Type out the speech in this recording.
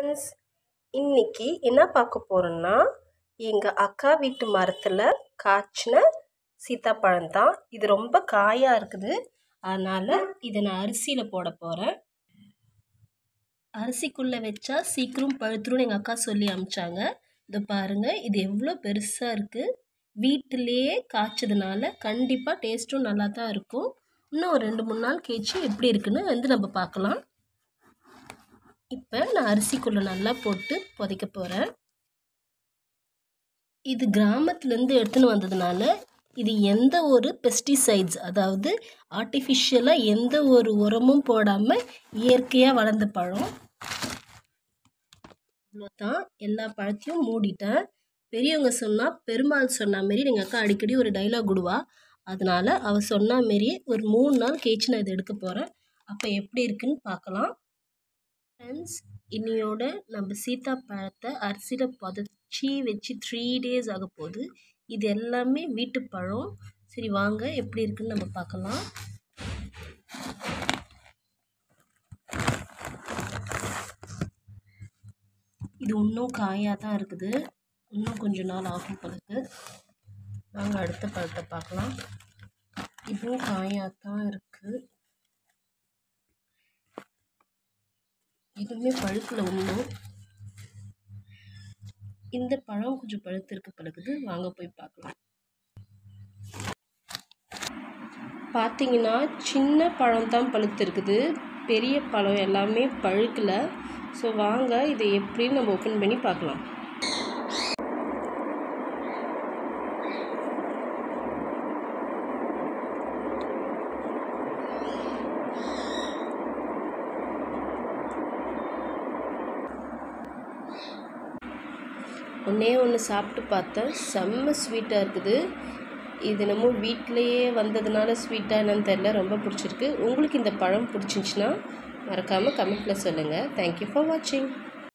friends இன்னைக்கு என்ன பார்க்க போகிறோன்னா எங்கள் அக்கா வீட்டு மரத்தில் காய்ச்சின சீத்தாப்பழம் தான் இது ரொம்ப காயாக இருக்குது அதனால் இதை நான் அரிசியில் போட போகிறேன் அரிசிக்குள்ளே வச்சா சீக்கிரம் பழுத்துரும்னு எங்கள் அக்கா சொல்லி அமிச்சாங்க இதை பாருங்கள் இது எவ்வளோ பெருசாக இருக்குது வீட்டிலேயே காய்ச்சதுனால கண்டிப்பாக டேஸ்ட்டும் நல்லா தான் இருக்கும் இன்னும் ஒரு ரெண்டு மூணு நாள் கழிச்சு எப்படி இருக்குன்னு வந்து நம்ம பார்க்கலாம் இப்போ நான் அரிசிக்குள்ளே நல்லா போட்டு புதைக்க போகிறேன் இது கிராமத்துலேருந்து எடுத்துன்னு வந்ததுனால இது எந்த ஒரு பெஸ்டிசைட்ஸ் அதாவது ஆர்டிஃபிஷியலாக எந்த ஒரு உரமும் போடாமல் இயற்கையாக வளர்ந்த பழம் அவ்வளோதான் எல்லா பழத்தையும் மூடிட்டேன் பெரியவங்க சொன்னால் பெருமாள் சொன்ன மாரி எங்கள் அக்கா அடிக்கடி ஒரு டைலாக் விடுவா அதனால் அவள் சொன்ன மாரி ஒரு மூணு நாள் கழிச்சு நான் இதை எடுக்க போகிறேன் அப்போ எப்படி இருக்குன்னு பார்க்கலாம் ஃப்ரெண்ட்ஸ் இன்னையோட நம்ம சீத்தாப்பழத்தை அரிசியில் புதைச்சி வச்சு த்ரீ டேஸ் ஆக போகுது இது எல்லாமே வீட்டு பழம் சரி வாங்க எப்படி இருக்குன்னு நம்ம பார்க்கலாம் இது இன்னும் காயாக தான் இருக்குது இன்னும் கொஞ்ச நாள் ஆகும் பழுக்கு வாங்க அடுத்த பழத்தை பார்க்கலாம் இதுவும் காயாக தான் இருக்குது எதுவுமே பழுக்கல ஒன்றும் இந்த பழம் கொஞ்சம் பழுத்திருக்கு பழுக்குது வாங்க போய் பார்க்கலாம் பார்த்தீங்கன்னா சின்ன பழம் தான் பழுத்திருக்குது பெரிய பழம் எல்லாமே பழுக்கலை ஸோ வாங்க இதை எப்படின்னு நம்ம ஓப்பன் பண்ணி பார்க்கலாம் ஒன்றே ஒன்று சாப்பிட்டு பார்த்தேன் செம்ம ஸ்வீட்டாக இருக்குது இது நம்ம வீட்டிலையே வந்ததுனால ஸ்வீட்டாக என்னன்னு தெரில ரொம்ப பிடிச்சிருக்கு உங்களுக்கு இந்த பழம் பிடிச்சிருந்துச்சின்னா மறக்காமல் கமெண்ட்டில் சொல்லுங்கள் தேங்க்யூ ஃபார் வாட்சிங்